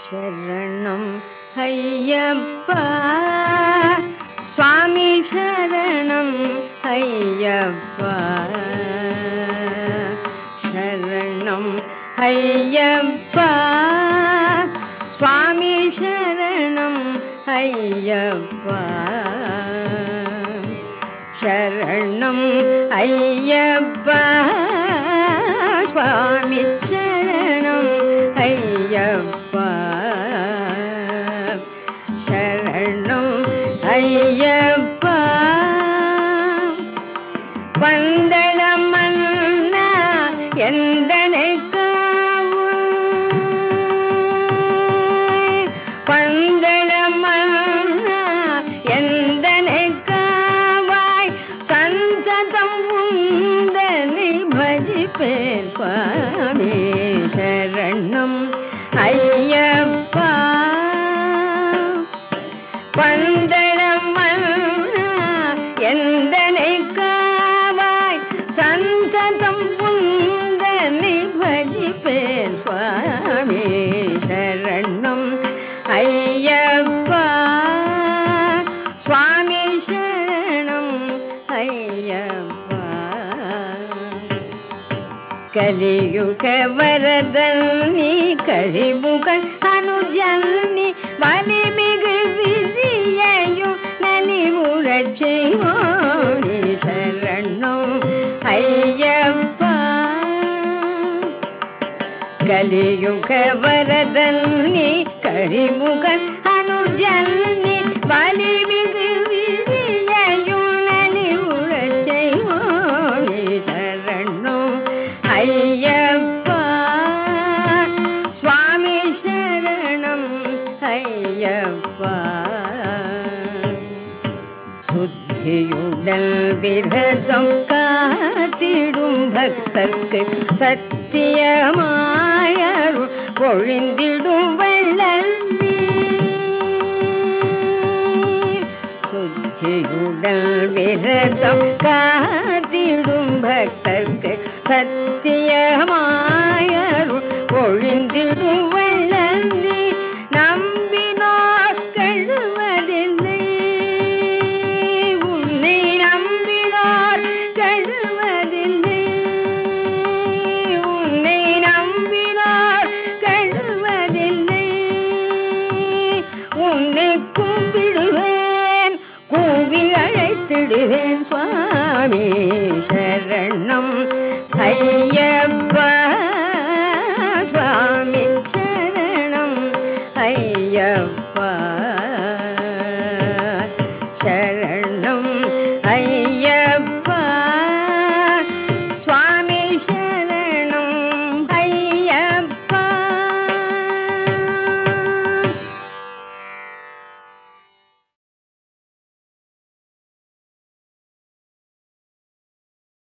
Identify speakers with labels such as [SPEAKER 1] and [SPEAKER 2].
[SPEAKER 1] சரணம் ஐயப்பா சுவாமி சரணம் ஐயப்பா சரணம் ஐயப்பா சுவாமி சரணம் ஐயப்பா சரணம் ஐயப்பா சுவாமி சரணம் ஐயப்பா சரணம் ஐயப்பா பந்தளம் மன்னா எந்தனை பந்தளம் மன்னா எந்தனை காவாய் சந்ததம் உந்தனை பஜிப்பேன் சுவாமி சரணம் ஐயப்பா பந்தளம் மன்னா எந்தனை காவாய் சந்ததம் உந்தனை பஜிப்பேன் சுவாமி சரணம் ஐயப்பா சுவாமி சரணம் ஐயப்பா கலியுக வரதல் நீ கழிவுகள் அனுஜன்னி வலிமிகு விதியையும் நலிவுறச் செய்வோனி சரணம் ஐயப்பா கலியுக வரதல் நீ கழிவுகள் அனுஜன்னி வலிமிகு விதியையும் நலிவுறச் செய்வோனி சரணம் ஐயப்பா சுவாமி சரணம் ஐயப்பா சுத்தியுடல் விரதம் காத்திடும் பக்தர்க்கு சத்தியமாயருள் பொழிந்திடும் வெள்ளல் சுத்தியுடல் விரதம் காத்திடும் பக்தர்க்கு சத்தியமாயருள் பொழிந்திடும்